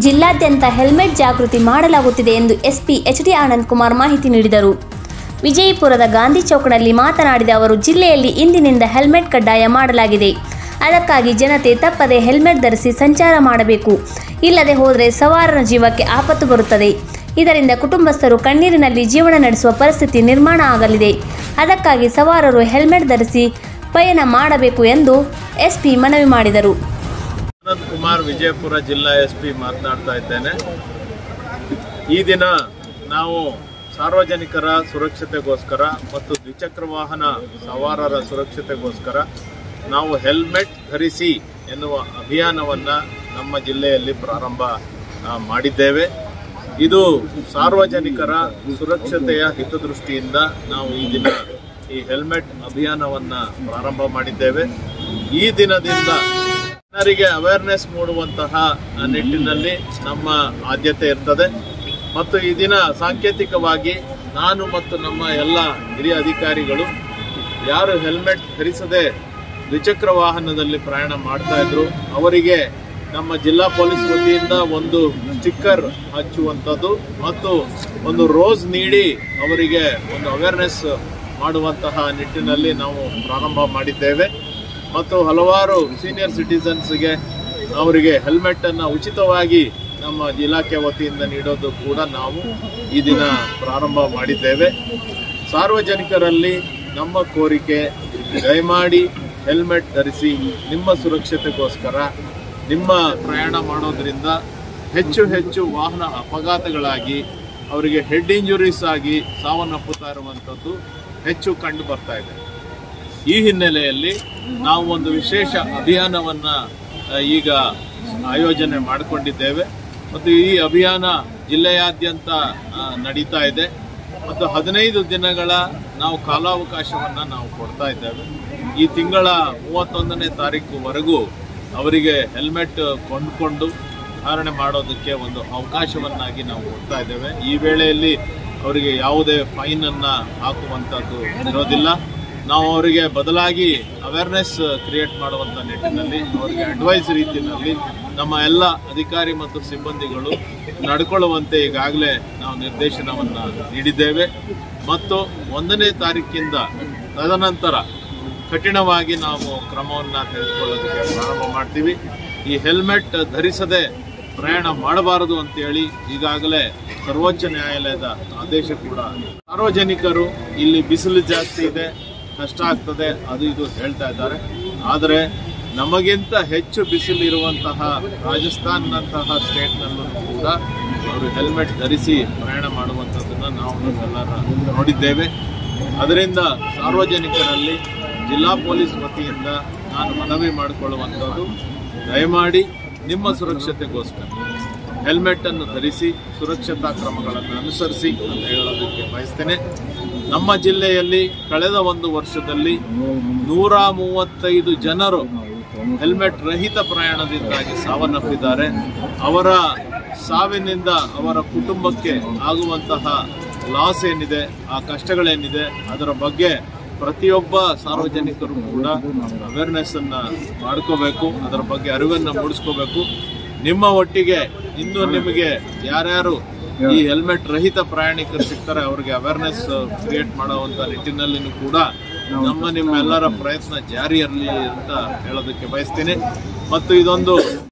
ಜಿಲ್ಲಾದ್ಯಂತ ಹೆಲ್ಮೆಟ್ ಜಾಗೃತಿ ಮಾಡಲಾಗುತ್ತಿದೆ ಎಂದು SP H D Anand Kumar ಮಾಹಿತಿ ನೀಡಿದರು ವಿಜಯಪುರದ ಗಾಂಧಿ ಚೌಕ್ನಲ್ಲಿ ಮಾತನಾಡಿದ ಅವರು ಜಿಲ್ಲೆಯಲ್ಲಿ ಇಂದಿನಿಂದ ಹೆಲ್ಮೆಟ್ ಕಡ್ಡಾಯ ಮಾಡಲಾಗಿದೆ ಅದಕ್ಕಾಗಿ ಜನತೆ ತಪ್ಪದೆ ಹೆಲ್ಮೆಟ್ ಧರಿಸಿ ಸಂಚಾರ ಮಾಡಬೇಕು ಇಲ್ಲದೆ ಹೋದರೆ ಸವಾರನ ಜೀವಕ್ಕೆ ಆಪತ್ತು ಬರುತ್ತದೆ ಇದರಿಂದ ಕುಟುಂಬಸ್ಥರು ಕಣ್ಣೀರಿನಲ್ಲಿ ಜೀವನ ನಡೆಸುವ ಪರಿಸ್ಥಿತಿ ನಿರ್ಮಾಣ ಆಗಲಿದೆ ಅದಕ್ಕಾಗಿ ಸವಾರರು ಹೆಲ್ಮೆಟ್ ಧರಿಸಿ ಪಯಣ ಮಾಡಬೇಕು ಎಂದು ಎಸ್ಪಿ ಮನವಿ ಮಾಡಿದರು ಆನಂದ್ ಕುಮಾರ್ ವಿಜಯಪುರ ಜಿಲ್ಲಾ ಎಸ್ ಪಿ ಮಾತನಾಡ್ತಾ ಇದ್ದೇನೆ ಈ ದಿನ ನಾವು ಸಾರ್ವಜನಿಕರ ಸುರಕ್ಷತೆಗೋಸ್ಕರ ಮತ್ತು ದ್ವಿಚಕ್ರ ವಾಹನ ಸವಾರರ ಸುರಕ್ಷತೆಗೋಸ್ಕರ ನಾವು ಹೆಲ್ಮೆಟ್ ಧರಿಸಿ ಎನ್ನುವ ಅಭಿಯಾನವನ್ನು ನಮ್ಮ ಜಿಲ್ಲೆಯಲ್ಲಿ ಪ್ರಾರಂಭ ಆ, ಮಾಡಿದ್ದೇವೆ ಇದು ಸಾರ್ವಜನಿಕರ ಸುರಕ್ಷತೆಯ ಹಿತದೃಷ್ಟಿಯಿಂದ ನಾವು ಈ ದಿನ ಈ ಹೆಲ್ಮೆಟ್ ಅಭಿಯಾನವನ್ನು ಪ್ರಾರಂಭ ಮಾಡಿದ್ದೇವೆ ಈ ದಿನದಿಂದ ಜನರಿಗೆ ಅವೇರ್ನೆಸ್ ಮೂಡುವಂತಹ ನಿಟ್ಟಿನಲ್ಲಿ ನಮ್ಮ ಆದ್ಯತೆ ಇರ್ತದೆ ಮತ್ತು ಈ ದಿನ ಸಾಂಕೇತಿಕವಾಗಿ ನಾನು ಮತ್ತು ನಮ್ಮ ಎಲ್ಲ ಹಿರಿಯ ಅಧಿಕಾರಿಗಳು ಯಾರು ಹೆಲ್ಮೆಟ್ ಧರಿಸದೆ ದ್ವಿಚಕ್ರ ವಾಹನದಲ್ಲಿ ಪ್ರಯಾಣ ಮಾಡ್ತಾ ಇದ್ರು ಅವರಿಗೆ ನಮ್ಮ ಜಿಲ್ಲಾ ಪೊಲೀಸ್ ವತಿಯಿಂದ ಒಂದು ಸ್ಟಿಕ್ಕರ್ ಹಚ್ಚುವಂಥದ್ದು ಮತ್ತು ಒಂದು ರೋಸ್ ನೀಡಿ ಅವರಿಗೆ ಒಂದು ಅವೇರ್ನೆಸ್ ಮಾಡುವಂತಹ ನಿಟ್ಟಿನಲ್ಲಿ ನಾವು ಪ್ರಾರಂಭ ಮಾಡಿದ್ದೇವೆ ಮತ್ತು ಹಲವಾರು ಸೀನಿಯರ್ ಸಿಟಿಸನ್ಸ್ಗೆ ಅವರಿಗೆ ಹೆಲ್ಮೆಟ್ಟನ್ನು ಉಚಿತವಾಗಿ ನಮ್ಮ ಇಲಾಖೆ ವತಿಯಿಂದ ನೀಡೋದು ಕೂಡ ನಾವು ಈ ದಿನ ಪ್ರಾರಂಭ ಮಾಡಿದ್ದೇವೆ ಸಾರ್ವಜನಿಕರಲ್ಲಿ ನಮ್ಮ ಕೋರಿಕೆ ದಯಮಾಡಿ ಹೆಲ್ಮೆಟ್ ಧರಿಸಿ ನಿಮ್ಮ ಸುರಕ್ಷತೆಗೋಸ್ಕರ ನಿಮ್ಮ ಪ್ರಯಾಣ ಮಾಡೋದ್ರಿಂದ ಹೆಚ್ಚು ಹೆಚ್ಚು ವಾಹನ ಅಪಘಾತಗಳಾಗಿ ಅವರಿಗೆ ಹೆಡ್ ಇಂಜುರೀಸ್ ಆಗಿ ಸಾವನ್ನಪ್ಪುತ್ತಾ ಇರುವಂಥದ್ದು ಹೆಚ್ಚು ಕಂಡು ಬರ್ತಾ ಇದೆ ಈ ಹಿನ್ನೆಲೆಯಲ್ಲಿ ನಾವು ಒಂದು ವಿಶೇಷ ಅಭಿಯಾನವನ್ನ ಆ, ಈಗ ಆಯೋಜನೆ ಮಾಡಿಕೊಂಡಿದ್ದೇವೆ ಮತ್ತು ಈ ಅಭಿಯಾನ ಜಿಲ್ಲೆಯಾದ್ಯಂತ ಆ, ನಡೀತಾ ಇದೆ ಮತ್ತು ಹದಿನೈದು ದಿನಗಳ ನಾವು ಕಾಲಾವಕಾಶವನ್ನು ನಾವು ಕೊಡ್ತಾ ಇದ್ದೇವೆ ಈ ತಿಂಗಳ ಮೂವತ್ತೊಂದನೇ ತಾರೀಕುವರೆಗೂ ಅವರಿಗೆ ಹೆಲ್ಮೆಟ್ ಕೊಂಡುಕೊಂಡು ಧಾರಣೆ ಮಾಡೋದಕ್ಕೆ ಒಂದು ಅವಕಾಶವನ್ನಾಗಿ ನಾವು ಕೊಡ್ತಾ ಇದ್ದೇವೆ ಈ ವೇಳೆಯಲ್ಲಿ ಅವರಿಗೆ ಯಾವುದೇ ಫೈನನ್ನು ಹಾಕುವಂಥದ್ದು ಇರೋದಿಲ್ಲ ನಾವು ಅವರಿಗೆ ಬದಲಾಗಿ ಅವೇರ್ನೆಸ್ ಕ್ರಿಯೇಟ್ ಮಾಡುವಂಥ ನಿಟ್ಟಿನಲ್ಲಿ ಅವರಿಗೆ ಅಡ್ವೈಸ್ ರೀತಿಯಲ್ಲಿ ನಮ್ಮ ಎಲ್ಲ ಅಧಿಕಾರಿ ಮತ್ತು ಸಿಬ್ಬಂದಿಗಳು ನಡ್ಕೊಳ್ಳುವಂತೆ ಈಗಾಗಲೇ ನಾವು ನಿರ್ದೇಶನವನ್ನು ನೀಡಿದ್ದೇವೆ ಮತ್ತು ಒಂದನೇ ತಾರೀಕಿಂದ ತದನಂತರ ಕಠಿಣವಾಗಿ ನಾವು ಕ್ರಮವನ್ನು ತೆಗೆದುಕೊಳ್ಳೋದಕ್ಕೆ ಪ್ರಾರಂಭ ಮಾಡ್ತೀವಿ ಈ ಹೆಲ್ಮೆಟ್ ಧರಿಸದೆ ಪ್ರಯಾಣ ಮಾಡಬಾರದು ಅಂತೇಳಿ ಈಗಾಗಲೇ ಸರ್ವೋಚ್ಚ ನ್ಯಾಯಾಲಯದ ಆದೇಶ ಕೂಡ ಸಾರ್ವಜನಿಕರು ಇಲ್ಲಿ ಬಿಸಿಲು ಜಾಸ್ತಿ ಇದೆ ಕಷ್ಟ ಆಗ್ತದೆ ಅದು ಇದು ಹೇಳ್ತಾ ಇದ್ದಾರೆ ಆದರೆ ನಮಗಿಂತ ಹೆಚ್ಚು ಬಿಸಿಲು ಇರುವಂತಹ ರಾಜಸ್ಥಾನ್ನಂತಹ ಸ್ಟೇಟ್ನಲ್ಲೂ ಕೂಡ ಅವರು ಹೆಲ್ಮೆಟ್ ಧರಿಸಿ ಪ್ರಯಾಣ ಮಾಡುವಂಥದ್ದನ್ನು ನಾವು ನಮ್ಮೆಲ್ಲರ ನೋಡಿದ್ದೇವೆ ಅದರಿಂದ ಸಾರ್ವಜನಿಕರಲ್ಲಿ ಜಿಲ್ಲಾ ಪೊಲೀಸ್ ವತಿಯಿಂದ ನಾನು ಮನವಿ ಮಾಡಿಕೊಳ್ಳುವಂಥದ್ದು ದಯಮಾಡಿ ನಿಮ್ಮ ಸುರಕ್ಷತೆಗೋಸ್ಕರ ಹೆಲ್ಮೆಟ್ ಅನ್ನು ಧರಿಸಿ ಸುರಕ್ಷತಾ ಕ್ರಮಗಳನ್ನು ಅನುಸರಿಸಿ ಅಂತ ಹೇಳೋದಕ್ಕೆ ಬಯಸ್ತೇನೆ ನಮ್ಮ ಜಿಲ್ಲೆಯಲ್ಲಿ ಕಳೆದ ಒಂದು ವರ್ಷದಲ್ಲಿ ನೂರ ಮೂವತ್ತೈದು ಜನರು ಹೆಲ್ಮೆಟ್ ರಹಿತ ಪ್ರಯಾಣದಿಂದಾಗಿ ಸಾವನ್ನಪ್ಪಿದ್ದಾರೆ ಅವರ ಸಾವಿನಿಂದ ಅವರ ಕುಟುಂಬಕ್ಕೆ ಆಗುವಂತಹ ಲಾಸ್ ಏನಿದೆ ಆ ಕಷ್ಟಗಳೇನಿದೆ ಅದರ ಬಗ್ಗೆ ಪ್ರತಿಯೊಬ್ಬ ಸಾರ್ವಜನಿಕರು ಕೂಡ ಅವೇರ್ನೆಸ್ ಅನ್ನ ಮಾಡ್ಕೋಬೇಕು ಅದರ ಬಗ್ಗೆ ಅರಿವನ್ನು ಮೂಡಿಸ್ಕೋಬೇಕು ನಿಮ್ಮ ಒಟ್ಟಿಗೆ ಇನ್ನು ನಿಮಗೆ ಯಾರ್ಯಾರು ಈ ಹೆಲ್ಮೆಟ್ ರಹಿತ ಪ್ರಯಾಣಿಕರು ಸಿಗ್ತಾರೆ ಅವರಿಗೆ ಅವೇರ್ನೆಸ್ ಕ್ರಿಯೇಟ್ ಮಾಡುವಂತ ನಿಟ್ಟಿನಲ್ಲಿನೂ ಕೂಡ ನಮ್ಮ ನಿಮ್ಮೆಲ್ಲರ ಪ್ರಯತ್ನ ಜಾರಿ ಇರಲಿ ಅಂತ ಹೇಳೋದಕ್ಕೆ ಬಯಸ್ತೀನಿ ಮತ್ತು ಇದೊಂದು